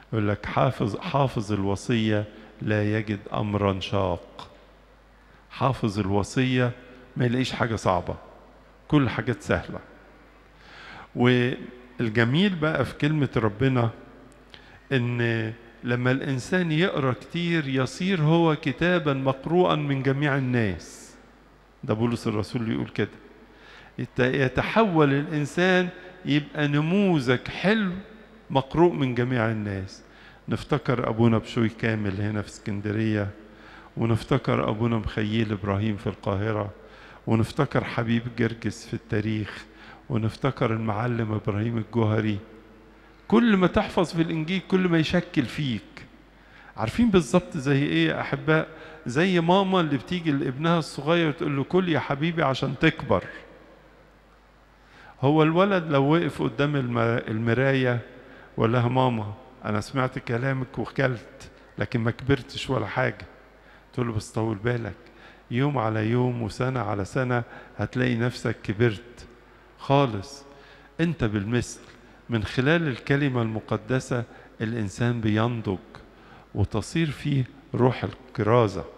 يقول لك حافظ حافظ الوصية لا يجد أمرا شاق حافظ الوصية ما يلاقيش حاجة صعبة كل حاجات سهلة والجميل بقى في كلمة ربنا إن لما الإنسان يقرأ كتير يصير هو كتابا مقروءا من جميع الناس ده بولس الرسول يقول كده يتحول الإنسان يبقى نموذج حلو مقروء من جميع الناس نفتكر أبونا بشوي كامل هنا في اسكندرية ونفتكر أبونا مخيل إبراهيم في القاهرة ونفتكر حبيب جرجس في التاريخ ونفتكر المعلم إبراهيم الجوهري كل ما تحفظ في الإنجيل كل ما يشكل فيك عارفين بالظبط زي إيه يا أحباء زي ماما اللي بتيجي لابنها الصغير تقول له كل يا حبيبي عشان تكبر هو الولد لو وقف قدام المراية وقال لها ماما أنا سمعت كلامك وكلت لكن ما كبرتش ولا حاجة تقول له بس طول بالك يوم على يوم وسنة على سنة هتلاقي نفسك كبرت خالص أنت بالمثل من خلال الكلمة المقدسة الإنسان بينضج وتصير فيه روح الكرازة